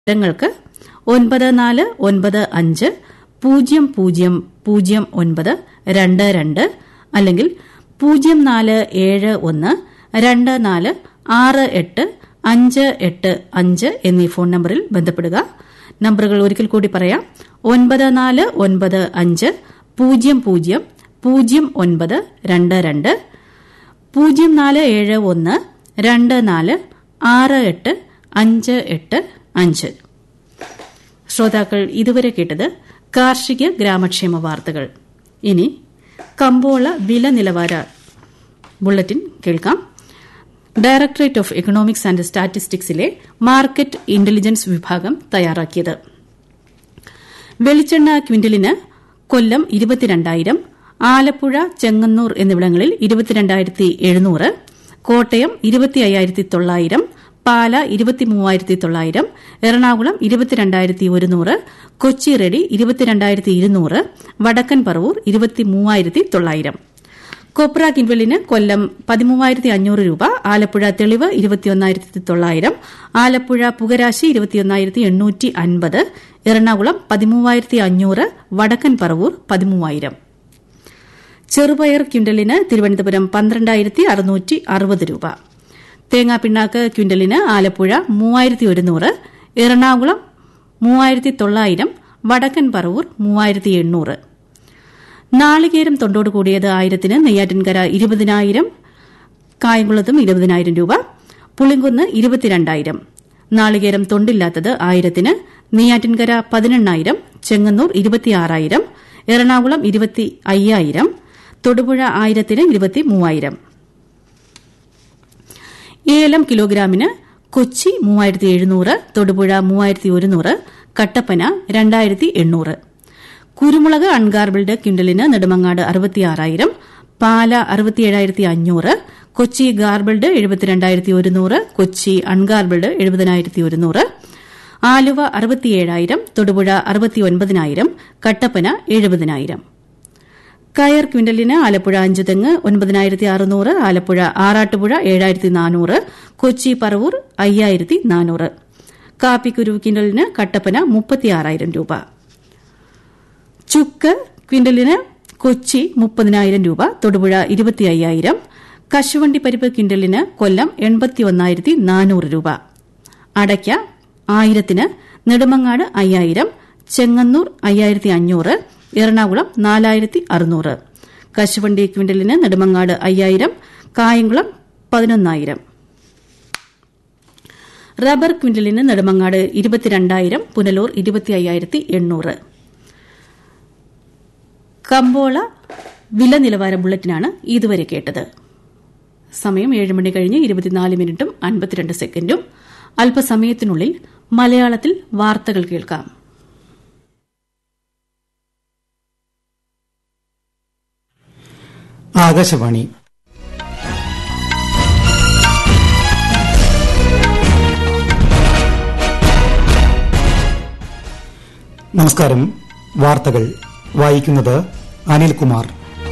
വിവരങ്ങൾക്ക് ഒൻപത് നാല് ഒൻപത് അഞ്ച് പൂജ്യം പൂജ്യം പൂജ്യം ഒൻപത് രണ്ട് രണ്ട് അല്ലെങ്കിൽ പൂജ്യം നാല് ഏഴ് ഒന്ന് രണ്ട് നാല് ആറ് എട്ട് അഞ്ച് എട്ട് അഞ്ച് എന്നീ ഫോൺ നമ്പറിൽ ബന്ധപ്പെടുക നമ്പറുകൾ ഒരിക്കൽ കൂടി പറയാം ഒൻപത് നാല് ഒൻപത് അഞ്ച് പൂജ്യം പൂജ്യം പൂജ്യം ഒൻപത് രണ്ട് രണ്ട് പൂജ്യം നാല് ഏഴ് ഒന്ന് രണ്ട് നാല് ആറ് എട്ട് അഞ്ച് എട്ട് അഞ്ച് ശ്രോതാക്കൾ ഇതുവരെ കേട്ടത് കാർഷിക ഗ്രാമക്ഷേമ വാർത്തകൾ ഇനി കമ്പോള വില നിലവാര ബുള്ളറ്റിൻ കേൾക്കാം ഡയറക്ടറേറ്റ് ഓഫ് എക്കണോമിക്സ് ആന്റ് സ്റ്റാറ്റിസ്റ്റിക്സിലെ മാർക്കറ്റ് ഇന്റലിജൻസ് വിഭാഗം തയ്യാറാക്കിയത് വെളിച്ചെണ്ണ ക്വിന്റലിന് കൊല്ലം ഇരുപത്തിരണ്ടായിരം ആലപ്പുഴ ചെങ്ങന്നൂർ എന്നിവിടങ്ങളിൽ ഇരുപത്തിരണ്ടായിരത്തി എഴുന്നൂറ് കോട്ടയം ഇരുപത്തി അയ്യായിരത്തി തൊള്ളായിരം പാല ഇരുപത്തി മൂവായിരത്തി തൊള്ളായിരം എറണാകുളം ഇരുപത്തിരണ്ടായിരത്തി ഒരുന്നൂറ് കൊച്ചി റെഡി ഇരുപത്തിരണ്ടായിരത്തി ഇരുന്നൂറ് വടക്കൻ പറവൂർ ഇരുപത്തി മൂവായിരത്തി തൊള്ളായിരം കൊപ്ര കിൻവെലിന് കൊല്ലം പതിമൂവായിരത്തി അഞ്ഞൂറ് രൂപ ആലപ്പുഴ തെളിവ് ഇരുപത്തിയൊന്നായിരത്തി തൊള്ളായിരം ആലപ്പുഴ പുകരാശി ഇരുപത്തിയൊന്നായിരത്തി എണ്ണൂറ്റി അൻപത് എറണാകുളം പതിമൂവായിരത്തി അഞ്ഞൂറ് വടക്കൻ പറവൂർ പതിമൂവായിരം ചെറുപയർ ക്വിന്റലിന് തിരുവനന്തപുരം പന്ത്രണ്ടായിരത്തി അറുന്നൂറ്റി അറുപത് രൂപ തേങ്ങാപ്പിണ്ണാക്ക് ക്വിന്റലിന് ആലപ്പുഴ മൂവായിരത്തി ഒരുന്നൂറ് എറണാകുളം മൂവായിരത്തി തൊള്ളായിരം വടക്കൻ പറവൂർ മൂവായിരത്തി എണ്ണൂറ് നാളികേരം തൊണ്ടോട് കൂടിയത് ആയിരത്തിന് നെയ്യാറ്റിൻകര ഇരുപതിനായിരം കായംകുളത്തും ഇരുപതിനായിരം രൂപ പുളിങ്കുന്ന് ഇരുപത്തിരണ്ടായിരം നാളികേരം തൊണ്ടില്ലാത്തത് ആയിരത്തിന് നെയ്യാറ്റിൻകര പതിനെണ്ണായിരം ചെങ്ങന്നൂർ ഇരുപത്തിയാറായിരം എറണാകുളം ഇരുപത്തി അയ്യായിരം തൊടുപുഴ ആയിരത്തിന് ഇരുപത്തി മൂവായിരം ഏലം കിലോഗ്രാമിന് കൊച്ചി മൂവായിരത്തി എഴുന്നൂറ് തൊടുപുഴ മൂവായിരത്തി ഒരുന്നൂറ് കട്ടപ്പന രണ്ടായിരത്തി എണ്ണൂറ് കുരുമുളക് അൺഗാർബിൾഡ് ക്വിന്റലിന് നെടുമങ്ങാട് അറുപത്തിയാറായിരം പാല അറുപത്തിയേഴായിരത്തി അഞ്ഞൂറ് കൊച്ചി ഗാർബിൾഡ് എഴുപത്തിരണ്ടായിരത്തി ഒരുന്നൂറ് കൊച്ചി അൺഗാർബിൾഡ് എഴുപതിനായിരത്തി ഒരുന്നൂറ് ആലുവ അറുപത്തിയേഴായിരം തൊടുപുഴ അറുപത്തിയൊൻപതിനായിരം കട്ടപ്പന എഴുപതിനായിരം കയർ ക്വിന്റലിന് ആലപ്പുഴ അഞ്ച് തെങ്ങ് ഒൻപതിനായിരത്തി അറുന്നൂറ് ആലപ്പുഴ ആറാട്ടുപുഴ ഏഴായിരത്തി നാനൂറ് കൊച്ചി പറവൂർ അയ്യായിരത്തി നാനൂറ് കാപ്പിക്കുരു ക്വിന്റലിന് കട്ടപ്പന മുപ്പത്തിയാറായിരം രൂപ ചുക്ക് ക്വിന്റലിന് കൊച്ചി മുപ്പതിനായിരം രൂപ തൊടുപുഴ ഇരുപത്തി അയ്യായിരം കശുവണ്ടി പരിപ്പ് ക്വിന്റലിന് കൊല്ലം എൺപത്തി ഒന്നായിരത്തി നാനൂറ് രൂപ അടയ്ക്ക ആയിരത്തിന് നെടുമങ്ങാട് അയ്യായിരം ചെങ്ങന്നൂർ അയ്യായിരത്തി അഞ്ഞൂറ് എറണാകുളം നാലായിരത്തി അറുന്നൂറ് കശുവണ്ടി ക്വിന്റലിന് നെടുമങ്ങാട് അയ്യായിരം കായംകുളം പതിനൊന്നായിരം റബ്ബർ ക്വിന്റലിന് നെടുമങ്ങാട് ഇരുപത്തിരണ്ടായിരം പുനലൂർ ഇരുപത്തി അയ്യായിരത്തി എണ്ണൂറ് കമ്പോള വില നിലവാര ബുള്ളറ്റിനാണ് ഇതുവരെ കേട്ടത് സമയം ഏഴ് മണി കഴിഞ്ഞ് ഇരുപത്തിനാല് മിനിറ്റും അൻപത്തിരണ്ട് സെക്കൻഡും അല്പസമയത്തിനുള്ളിൽ മലയാളത്തിൽ വാർത്തകൾ കേൾക്കാം ആകാശവാണി നമസ്കാരം വാർത്തകൾ വായിക്കുന്നത് അനിൽകുമാർ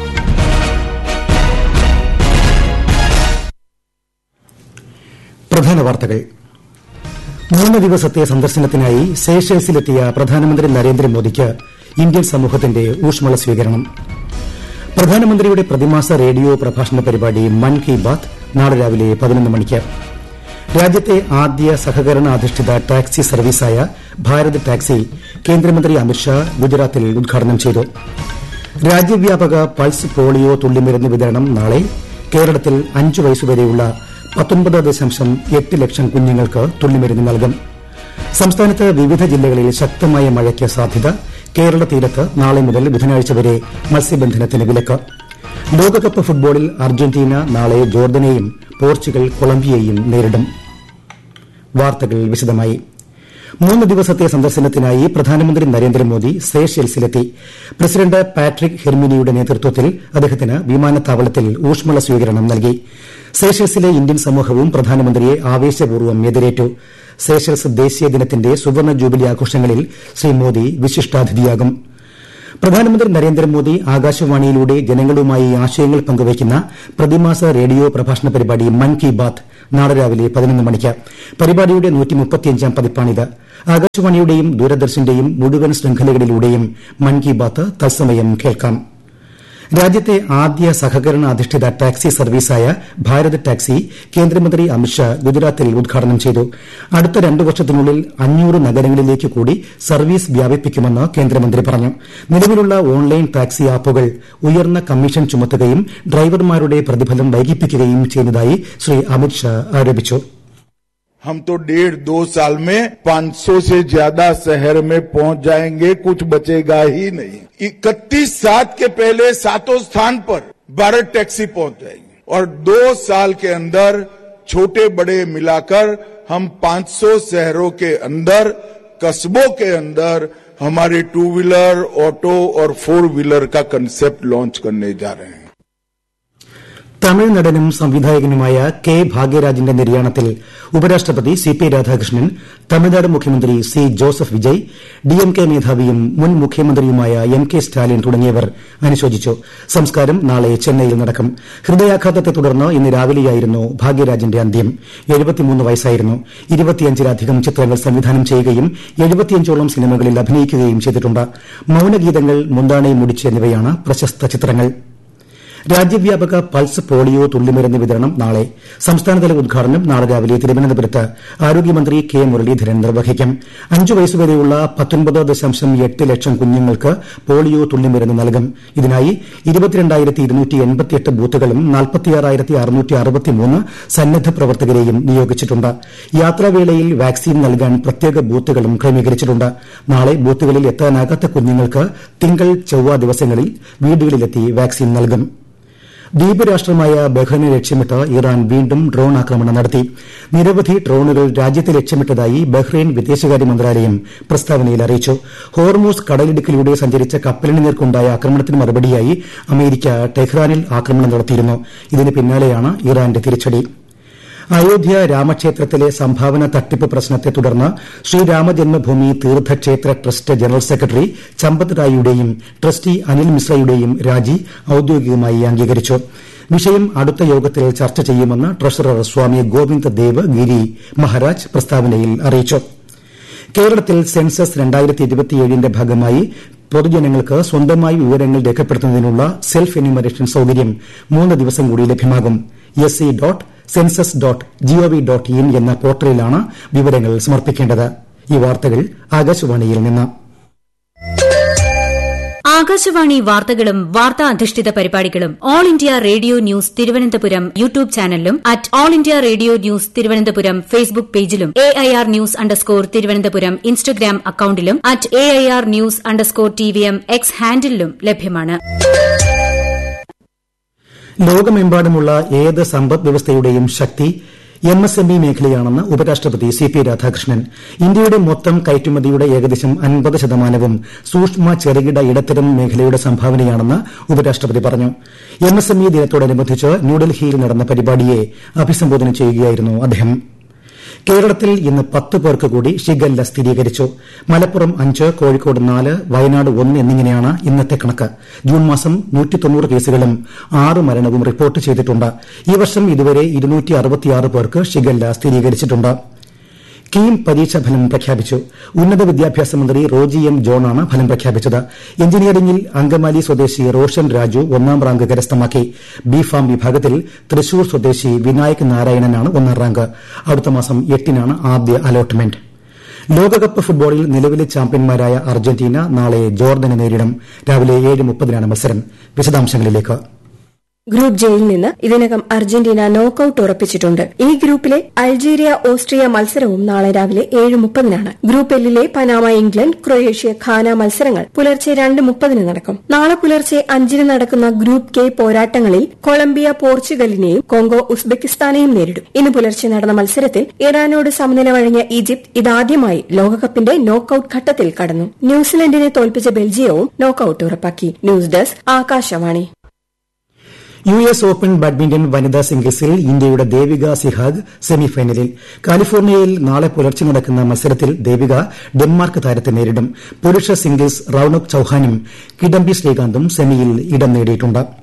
പ്രധാന വാർത്തകൾ മൂന്ന് ദിവസത്തെ സന്ദർശനത്തിനായി സേഷേഴ്സിലെത്തിയ പ്രധാനമന്ത്രി നരേന്ദ്രമോദിക്ക് ഇന്ത്യൻ സമൂഹത്തിന്റെ ഊഷ്മള സ്വീകരണം പ്രധാനമന്ത്രിയുടെ പ്രതിമാസ റേഡിയോ പ്രഭാഷണ പരിപാടി മൻ കി ബാത് നാളെ രാവിലെ പതിനൊന്ന് മണിക്ക് രാജ്യത്തെ ആദ്യ സഹകരണ അധിഷ്ഠിത ടാക്സി സർവീസായ ഭാരത് ടാക്സി കേന്ദ്രമന്ത്രി അമിത്ഷാ ഗുജറാത്തിൽ ഉദ്ഘാടനം ചെയ്തു രാജ്യവ്യാപക പൾസ് പോളിയോ തുള്ളിമരുന്ന് വിതരണം നാളെ കേരളത്തിൽ അഞ്ചു വയസ്സുവരെയുള്ള പത്തൊൻപത് ദശാംശം എട്ട് ലക്ഷം കുഞ്ഞുങ്ങൾക്ക് തുള്ളിമരുന്ന് നൽകും സംസ്ഥാനത്ത് വിവിധ ജില്ലകളിൽ ശക്തമായ മഴയ്ക്ക് സാധ്യത കേരള തീരത്ത് നാളെ മുതൽ ബുധനാഴ്ച വരെ മത്സ്യബന്ധനത്തിന് വിലക്ക് ലോകകപ്പ് ഫുട്ബോളിൽ അർജന്റീന നാളെ ജോർദനെയും പോർച്ചുഗൽ കൊളംബിയയും നേരിടും വാർത്തകൾ വിശദമായി മൂന്ന് ദിവസത്തെ സന്ദർശനത്തിനായി പ്രധാനമന്ത്രി നരേന്ദ്രമോദി സേഷെൽസിലെത്തി പ്രസിഡന്റ് പാട്രിക് ഹെർമിനിയുടെ നേതൃത്വത്തിൽ അദ്ദേഹത്തിന് വിമാനത്താവളത്തിൽ ഊഷ്മള സ്വീകരണം നൽകി സേഷൽസിലെ ഇന്ത്യൻ സമൂഹവും പ്രധാനമന്ത്രിയെ ആവേശപൂർവ്വം എതിരേറ്റു സേഷൽസ് ദേശീയ ദിനത്തിന്റെ സുവർണ ജൂബിലി ആഘോഷങ്ങളിൽ ശ്രീ മോദി വിശിഷ്ടാതിഥിയാകും പ്രധാനമന്ത്രി നരേന്ദ്രമോദി ആകാശവാണിയിലൂടെ ജനങ്ങളുമായി ആശയങ്ങൾ പങ്കുവയ്ക്കുന്ന പ്രതിമാസ റേഡിയോ പ്രഭാഷണ പരിപാടി മൻ കി ബാത് നാളെ രാവിലെ പതിനൊന്ന് മണിക്ക് പരിപാടിയുടെ പതിപ്പാണിത് ആകാശവാണിയുടെയും ദൂരദർശന്റെയും മുഴുവൻ ശൃംഖലകളിലൂടെയും മൻ കി ബാത്ത് തത്സമയം കേൾക്കാം രാജ്യത്തെ ആദ്യ സഹകരണ അധിഷ്ഠിത ടാക്സി സർവീസായ ഭാരത് ടാക്സി കേന്ദ്രമന്ത്രി അമിത്ഷാ ഗുജറാത്തിൽ ഉദ്ഘാടനം ചെയ്തു അടുത്ത രണ്ടു വർഷത്തിനുള്ളിൽ അഞ്ഞൂറ് നഗരങ്ങളിലേക്ക് കൂടി സർവീസ് വ്യാപിപ്പിക്കുമെന്ന് കേന്ദ്രമന്ത്രി പറഞ്ഞു നിലവിലുള്ള ഓൺലൈൻ ടാക്സി ആപ്പുകൾ ഉയർന്ന കമ്മീഷൻ ചുമത്തുകയും ഡ്രൈവർമാരുടെ പ്രതിഫലം വൈകിപ്പിക്കുകയും ചെയ്യുന്നതായി ശ്രീ അമിത്ഷാ ആരോപിച്ചു हम तो डेढ़ दो साल में 500 से ज्यादा शहर में पहुंच जाएंगे कुछ बचेगा ही नहीं इकतीस सात के पहले सातों स्थान पर भारत टैक्सी पहुंच जाएगी और दो साल के अंदर छोटे बड़े मिलाकर हम 500 शहरों के अंदर कस्बों के अंदर हमारे टू व्हीलर ऑटो और फोर व्हीलर का कंसेप्ट लॉन्च करने जा रहे हैं തമിഴ് നടനും സംവിധായകനുമായ കെ ഭാഗ്യരാജിന്റെ നിര്യാണത്തിൽ ഉപരാഷ്ട്രപതി സി പി രാധാകൃഷ്ണൻ തമിഴ്നാട് മുഖ്യമന്ത്രി സി ജോസഫ് വിജയ് ഡിഎംകെ മേധാവിയും മുൻ മുഖ്യമന്ത്രിയുമായ എം കെ സ്റ്റാലിൻ തുടങ്ങിയവർ അനുശോചിച്ചു സംസ്കാരം നാളെ ചെന്നൈയിൽ നടക്കും ഹൃദയാഘാതത്തെ തുടർന്ന് ഇന്ന് രാവിലെയായിരുന്നു ഭാഗ്യരാജിന്റെ അന്ത്യം വയസ്സായിരുന്നു ഇരുപത്തിയഞ്ചിലധികം ചിത്രങ്ങൾ സംവിധാനം ചെയ്യുകയും എഴുപത്തിയഞ്ചോളം സിനിമകളിൽ അഭിനയിക്കുകയും ചെയ്തിട്ടുണ്ട് മൌനഗീതങ്ങൾ മുന്താണി മുടിച്ച് എന്നിവയാണ് പ്രശസ്ത ചിത്രങ്ങൾ രാജ്യവ്യാപക പൾസ് പോളിയോ തുള്ളിമരുന്ന് വിതരണം നാളെ സംസ്ഥാനതല ഉദ്ഘാടനം നാളെ രാവിലെ തിരുവനന്തപുരത്ത് ആരോഗ്യമന്ത്രി കെ മുരളീധരൻ നിർവഹിക്കും അഞ്ചു വയസ്സുവരെയുള്ള പത്തൊൻപത് ദശാംശം എട്ട് ലക്ഷം കുഞ്ഞുങ്ങൾക്ക് പോളിയോ തുള്ളിമരുന്ന് നൽകും ഇതിനായി ഇരുപത്തിരണ്ടായിരത്തി ഇരുന്നൂറ്റി എൺപത്തിയെട്ട് ബൂത്തുകളും നാൽപ്പത്തിയാറായിരത്തി അറുന്നൂറ്റി അറുപത്തിമൂന്ന് സന്നദ്ധ പ്രവർത്തകരെയും നിയോഗിച്ചിട്ടുണ്ട് യാത്രാവേളയിൽ വാക്സിൻ നൽകാൻ പ്രത്യേക ബൂത്തുകളും ക്രമീകരിച്ചിട്ടുണ്ട് നാളെ ബൂത്തുകളിൽ എത്താനാകാത്ത കുഞ്ഞുങ്ങൾക്ക് തിങ്കൾ ചൊവ്വ ദിവസങ്ങളിൽ വീടുകളിലെത്തി വാക്സിൻ നൽകും ദ്വീപ് രാഷ്ട്രമായ ബഹ്റിനെ ലക്ഷ്യമിട്ട് ഇറാൻ വീണ്ടും ഡ്രോൺ ആക്രമണം നടത്തി നിരവധി ഡ്രോണുകൾ രാജ്യത്തെ ലക്ഷ്യമിട്ടതായി ബഹ്റൈൻ വിദേശകാര്യ മന്ത്രാലയം പ്രസ്താവനയിൽ അറിയിച്ചു ഹോർമൂസ് കടലിടുക്കിലൂടെ സഞ്ചരിച്ച കപ്പലിന് നേർക്കുണ്ടായ ആക്രമണത്തിന് മറുപടിയായി അമേരിക്ക ടെഹ്റാനിൽ ആക്രമണം നടത്തിയിരുന്നു ഇതിന് പിന്നാലെയാണ് ഇറാന്റെ തിരിച്ചടി അയോധ്യ രാമക്ഷേത്രത്തിലെ സംഭാവന തട്ടിപ്പ് പ്രശ്നത്തെ തുടർന്ന് Shri Ram Janmabhoomi Teerth Kshetra trust general secretary Champat റായിയുടെയും ട്രസ്റ്റി അനിൽ മിശ്രയുടെയും രാജി ഔദ്യോഗികമായി അംഗീകരിച്ചു വിഷയം അടുത്ത യോഗത്തിൽ ചർച്ച ചെയ്യുമെന്ന് ട്രഷറർ സ്വാമി ഗോവിന്ദ് ദേവ് ഗിരി മഹാരാജ് പ്രസ്താവനയിൽ അറിയിച്ചു കേരളത്തിൽ സെൻസസ് ന്റെ ഭാഗമായി പൊതുജനങ്ങൾക്ക് സ്വന്തമായി വിവരങ്ങൾ രേഖപ്പെടുത്തുന്നതിനുള്ള സെൽഫ് എന്യൂമറേഷൻ സൌകര്യം മൂന്ന് ദിവസം കൂടി ലഭ്യമാകും S C dot census dot G O V dot in എന്ന പോർട്ടലിലാണ് വിവരങ്ങൾ സമർപ്പിക്കേണ്ടത് ഈ വാർത്തകൾ ആകാശവാണിയിൽ നിന്ന് ആകാശവാണി വാർത്തകളും വാർത്താ അധിഷ്ഠിത പരിപാടികളും All India Radio news Thiruvananthapuram YouTube ചാനലിലും at All India Radio news Thiruvananthapuram Facebook പേജിലും A I R news underscore Thiruvananthapuram Instagram അക്കൌണ്ടിലും at A I R news underscore T V M X ഹാൻഡിലും ലഭ്യമാണ് ലോകമെമ്പാടുമുള്ള ഏത് സമ്പദ് വ്യവസ്ഥയുടെയും ശക്തി എം എസ് എം ഇ മേഖലയാണെന്ന് ഉപരാഷ്ട്രപതി സി പി രാധാകൃഷ്ണൻ ഇന്ത്യയുടെ മൊത്തം കയറ്റുമതിയുടെ ഏകദേശം അൻപത് ശതമാനവും സൂക്ഷ്മ ചെറുകിട ഇടത്തരം മേഖലയുടെ സംഭാവനയാണെന്ന് ഉപരാഷ്ട്രപതി പറഞ്ഞു എം എസ് എം ഇ ദിനത്തോടനുബന്ധിച്ച് ന്യൂഡൽഹിയിൽ നടന്ന പരിപാടിയെ അഭിസംബോധന ചെയ്യുകയായിരുന്നു അദ്ദേഹം കേരളത്തിൽ ഇന്ന് പത്ത് പേർക്ക് കൂടി ഷിഗല്ല സ്ഥിരീകരിച്ചു മലപ്പുറം അഞ്ച് കോഴിക്കോട് നാല് വയനാട് ഒന്ന് എന്നിങ്ങനെയാണ് ഇന്നത്തെ കണക്ക് ജൂൺ മാസം കേസുകളും ആറ് മരണവും റിപ്പോർട്ട് ചെയ്തിട്ടുണ്ട് ഈ വർഷം ഇതുവരെ പേർക്ക് ഷിഗല്ല സ്ഥിരീകരിച്ചിട്ടുണ്ട് കീം പരീക്ഷാഫലം പ്രഖ്യാപിച്ചു ഉന്നത വിദ്യാഭ്യാസ മന്ത്രി റോജി എം ജോണാണ് ഫലം പ്രഖ്യാപിച്ചത് എഞ്ചിനീയറിംഗിൽ അങ്കമാലി സ്വദേശി റോഷൻ രാജു ഒന്നാം റാങ്ക് കരസ്ഥമാക്കി ബി ഫാം വിഭാഗത്തിൽ തൃശൂർ സ്വദേശി വിനായക് നാരായണനാണ് ഒന്നാം റാങ്ക് അടുത്ത മാസം എട്ടിനാണ് ആദ്യ അലോട്ട്മെന്റ് ലോകകപ്പ് ഫുട്ബോളിൽ നിലവിലെ ചാമ്പ്യന്മാരായ അർജന്റീന നാളെ ജോർദനെ നേരിടും രാവിലെ ഏഴ് മുപ്പതിനാണ് മത്സരം വിശദാംശങ്ങളിലേക്ക് ഗ്രൂപ്പ് ജെയിൽ നിന്ന് ഇതിനകം അർജന്റീന നോക്കൌട്ട് ഉറപ്പിച്ചിട്ടുണ്ട് ഈ ഗ്രൂപ്പിലെ അൾജീരിയ ഓസ്ട്രിയ മത്സരവും നാളെ രാവിലെ ഏഴ് മുപ്പതിനാണ് ഗ്രൂപ്പ് എല്ലിലെ പനാമ ഇംഗ്ലണ്ട് ക്രൊയേഷ്യ ഖാന മത്സരങ്ങൾ പുലർച്ചെ രണ്ട് മുപ്പതിന് നടക്കും നാളെ പുലർച്ചെ അഞ്ചിന് നടക്കുന്ന ഗ്രൂപ്പ് കെ പോരാട്ടങ്ങളിൽ കൊളംബിയ പോർച്ചുഗലിനെയും കോങ്കോ ഉസ്ബെക്കിസ്ഥാനെയും നേരിടും ഇന്ന് പുലർച്ചെ നടന്ന മത്സരത്തിൽ ഇറാനോട് സമനില വഴങ്ങിയ ഈജിപ്ത് ഇതാദ്യമായി ലോകകപ്പിന്റെ നോക്കൌട്ട് ഘട്ടത്തിൽ കടന്നു ന്യൂസിലൻഡിനെ തോൽപ്പിച്ച ബെൽജിയവും നോക്കൌട്ട് ഉറപ്പാക്കി news desk Akashvani U S open badminton വനിതാ സിംഗിൾസിൽ ഇന്ത്യയുടെ ദേവിക സിഹാഗ് സെമിഫൈനലിൽ കാലിഫോർണിയയിൽ നാളെ പുലർച്ചെ നടക്കുന്ന മത്സരത്തിൽ ദേവിക ഡെൻമാർക്ക് താരത്തെ നേരിടും പുരുഷ സിംഗിൾസ് റൌണക് ചൌഹാനും കിഡംബി ശ്രീകാന്തും സെമിയിൽ ഇടം നേടിയിട്ടുണ്ട്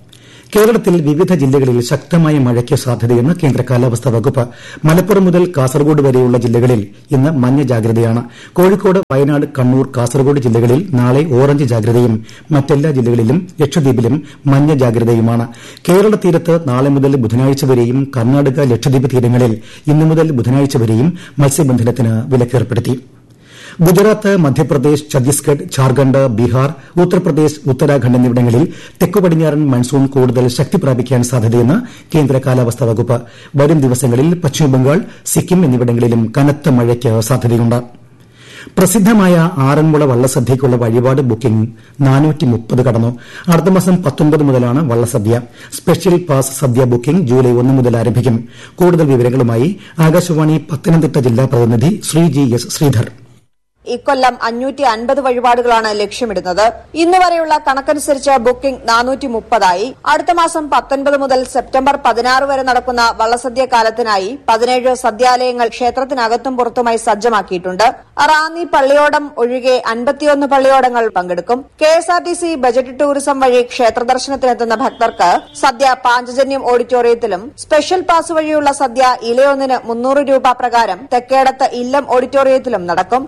കേരളത്തിൽ വിവിധ ജില്ലകളിൽ ശക്തമായ മഴയ്ക്ക് സാധ്യതയെന്ന് കേന്ദ്ര കാലാവസ്ഥാ വകുപ്പ് മലപ്പുറം മുതൽ കാസർഗോഡ് വരെയുള്ള ജില്ലകളിൽ ഇന്ന് മഞ്ഞ ജാഗ്രതയാണ് കോഴിക്കോട് വയനാട് കണ്ണൂർ കാസർഗോഡ് ജില്ലകളിൽ നാളെ ഓറഞ്ച് ജാഗ്രതയും മറ്റെല്ലാ ജില്ലകളിലും ലക്ഷദ്വീപിലും മഞ്ഞ ജാഗ്രതയുമാണ് കേരള തീരത്ത് നാളെ മുതൽ ബുധനാഴ്ച വരെയും കർണാടക ലക്ഷദ്വീപ് തീരങ്ങളിൽ ഇന്നു മുതൽ ബുധനാഴ്ച വരെയും മത്സ്യബന്ധനത്തിന് വിലക്കേർപ്പെടുത്തി ഗുജറാത്ത് മധ്യപ്രദേശ് ഛത്തീസ്ഗഡ് ഝാർഖണ്ഡ് ബീഹാർ ഉത്തർപ്രദേശ് ഉത്തരാഖണ്ഡ് എന്നിവിടങ്ങളിൽ തെക്കു പടിഞ്ഞാറൻ മൺസൂൺ കൂടുതൽ ശക്തി പ്രാപിക്കാൻ സാധ്യതയെന്ന് കേന്ദ്ര കാലാവസ്ഥാ വകുപ്പ് വരും ദിവസങ്ങളിൽ പശ്ചിമബംഗാൾ സിക്കിം എന്നിവിടങ്ങളിലും കനത്ത മഴയ്ക്ക് സാധ്യതയുണ്ട് പ്രസിദ്ധമായ ആറന്മുള വള്ളസദ്യയ്ക്കുള്ള വഴിപാട് ബുക്കിംഗ് കടന്നു അടുത്ത മാസം പത്തൊൻപത് മുതലാണ് വള്ളസദ്യ സ്പെഷ്യൽ പാസ് സദ്യ ബുക്കിംഗ് ജൂലൈ ഒന്ന് മുതൽ ആരംഭിക്കും കൂടുതൽ വിവരങ്ങളുമായി ആകാശവാണി പത്തനംതിട്ട ജില്ലാ പ്രതിനിധി ശ്രീ ജി എസ് ശ്രീധർ ഇക്കൊല്ലം അഞ്ഞൂറ്റി അൻപത് വഴിപാടുകളാണ് ലക്ഷ്യമിടുന്നത് ഇന്ന് വരെയുള്ള കണക്കനുസരിച്ച് ബുക്കിംഗ് നാനൂറ്റി മുപ്പതായി അടുത്ത മാസം പത്തൊൻപത് മുതൽ സെപ്റ്റംബർ പതിനാറ് വരെ നടക്കുന്ന വള്ളസദ്യ കാലത്തിനായി പതിനേഴ് സദ്യാലയങ്ങൾ ക്ഷേത്രത്തിനകത്തും പുറത്തുമായി സജ്ജമാക്കിയിട്ടുണ്ട് റാന്നി പള്ളിയോടം ഒഴികെ അൻപത്തിയൊന്ന് പള്ളിയോടങ്ങൾ പങ്കെടുക്കും K S R T C budget tourism വഴി ക്ഷേത്ര ദർശനത്തിനെത്തുന്ന ഭക്തർക്ക് സദ്യ പാഞ്ചജന്യം ഓഡിറ്റോറിയത്തിലും സ്പെഷ്യൽ പാസ് വഴിയുള്ള സദ്യ ഇലയൊന്നിന് മുന്നൂറ് രൂപ പ്രകാരം തെക്കേടത്ത് ഇല്ലം ഓഡിറ്റോറിയത്തിലും നടക്കും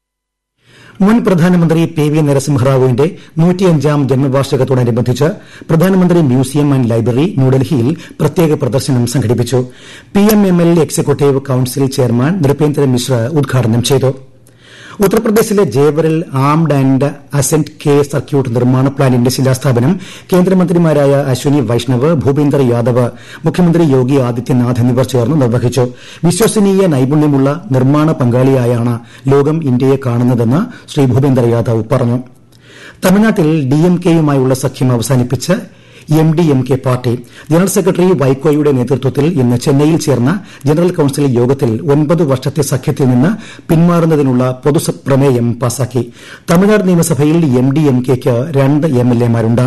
മുൻ പ്രധാനമന്ത്രി പി വി നരസിംഹറാവുവിന്റെ നൂറ്റിയഞ്ചാം ജന്മവാർഷികത്തോടനുബന്ധിച്ച് പ്രധാനമന്ത്രി മ്യൂസിയം ആന്റ് ലൈബ്രറി ന്യൂഡൽഹിയിൽ പ്രത്യേക പ്രദർശനം സംഘടിപ്പിച്ചു P M M L executive council chairman Nripendra Mishra ഉദ്ഘാടനം ചെയ്തു ഉത്തർപ്രദേശിലെ ജേവറിൽ armed and Ascent K circuit നിർമ്മാണ പ്ലാന്റിന്റെ ശിലാസ്ഥാപനം കേന്ദ്രമന്ത്രിമാരായ അശ്വനി വൈഷ്ണവ് ഭൂപേന്ദർ യാദവ് മുഖ്യമന്ത്രി യോഗി ആദിത്യനാഥ് എന്നിവർ ചേർന്ന് നിർവഹിച്ചു വിശ്വസനീയ നൈപുണ്യമുള്ള നിർമ്മാണ പങ്കാളിയായാണ് ലോകം ഇന്ത്യയെ കാണുന്നതെന്ന് ശ്രീ ഭൂപേന്ദർ യാദവ് പറഞ്ഞു തമിഴ്നാട്ടിൽ ഡിഎംകെയുമായുള്ള സഖ്യം അവസാനിപ്പിച്ച് M D M K party general secretary വൈക്കോയുടെ നേതൃത്വത്തിൽ ഇന്ന് ചെന്നൈയിൽ ചേർന്ന ജനറൽ കൌൺസിൽ യോഗത്തിൽ ഒൻപത് വർഷത്തെ സഖ്യത്തിൽ നിന്ന് പിന്മാറുന്നതിനുള്ള പൊതുപ്രമേയം പാസാക്കി തമിഴ്നാട് നിയമസഭയിൽ എം ഡി എം കെയ്ക്ക് രണ്ട് എം എൽ എമാരുണ്ട്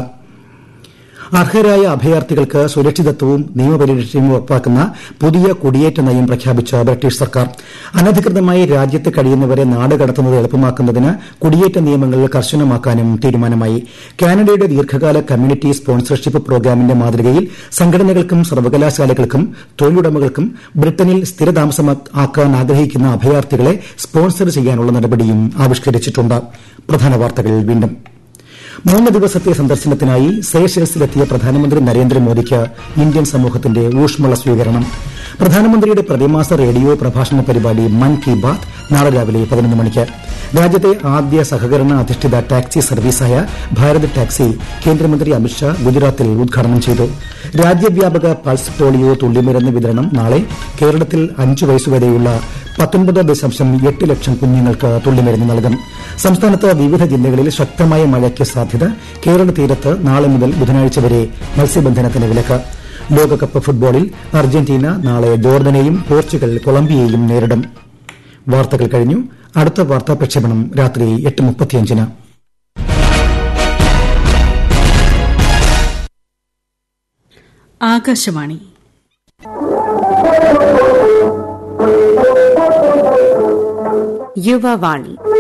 അർഹരായ അഭയാർത്ഥികൾക്ക് സുരക്ഷിതത്വവും നിയമപരിരക്ഷയും ഉറപ്പാക്കുന്ന പുതിയ കുടിയേറ്റ നയം പ്രഖ്യാപിച്ച ബ്രിട്ടീഷ് സർക്കാർ അനധികൃതമായി രാജ്യത്ത് കഴിയുന്നവരെ നാട് കടത്തുന്നത് എളുപ്പമാക്കുന്നതിന് കുടിയേറ്റ നിയമങ്ങൾ കർശനമാക്കാനും തീരുമാനമായി കാനഡയുടെ ദീർഘകാല കമ്മ്യൂണിറ്റി സ്പോൺസർഷിപ്പ് പ്രോഗ്രാമിന്റെ മാതൃകയിൽ സംഘടനകൾക്കും സർവകലാശാലകൾക്കും തൊഴിലുടമകൾക്കും ബ്രിട്ടനിൽ സ്ഥിരതാമസമാക്കാൻ ആഗ്രഹിക്കുന്ന അഭയാർത്ഥികളെ സ്പോൺസർ ചെയ്യാനുള്ള നടപടിയും ആവിഷ്കരിച്ചിട്ടുണ്ട് പ്രധാന വാർത്തകൾ വീണ്ടും മൂന്ന് ദിവസത്തെ സന്ദർശനത്തിനായി സേഷൽസിലെത്തിയ പ്രധാനമന്ത്രി നരേന്ദ്രമോദിക്ക് ഇന്ത്യൻ സമൂഹത്തിന്റെ ഊഷ്മള സ്വീകരണം പ്രധാനമന്ത്രിയുടെ പ്രതിമാസ റേഡിയോ പ്രഭാഷണ പരിപാടി മൻ കി ബാത് നാളെ രാവിലെ പതിനൊന്ന് മണിക്ക് രാജ്യത്തെ ആദ്യ സഹകരണ അധിഷ്ഠിത ടാക്സി സർവീസായ ഭാരത് ടാക്സി കേന്ദ്രമന്ത്രി അമിത്ഷാ ഗുജറാത്തിൽ ഉദ്ഘാടനം ചെയ്തു രാജ്യവ്യാപക പൾസ് പോളിയോ തുള്ളിമരുന്ന് വിതരണം നാളെ കേരളത്തിൽ അഞ്ചു വയസ്സുവരെയുള്ള പത്തൊൻപത് ദശാംശം എട്ട് ലക്ഷം കുഞ്ഞുങ്ങൾക്ക് തുള്ളിമരുന്ന് നൽകും സംസ്ഥാനത്ത് വിവിധ ജില്ലകളിൽ ശക്തമായ മഴയ്ക്ക് സാധ്യത കേരള തീരത്ത് നാളെ മുതൽ ബുധനാഴ്ച വരെ മത്സ്യബന്ധനത്തിന് വിലക്ക് ലോകകപ്പ് ഫുട്ബോളിൽ അർജന്റീന നാളെ ജോർദനെയും പോർച്ചുഗൽ കൊളംബിയയെയും നേരിടും വാർത്തകൾ കഴിഞ്ഞു അടുത്ത വാർത്താ പ്രക്ഷേപണം രാത്രി എട്ട് മുപ്പത്തിയഞ്ചിന് ആകാശവാണി യുവവാണി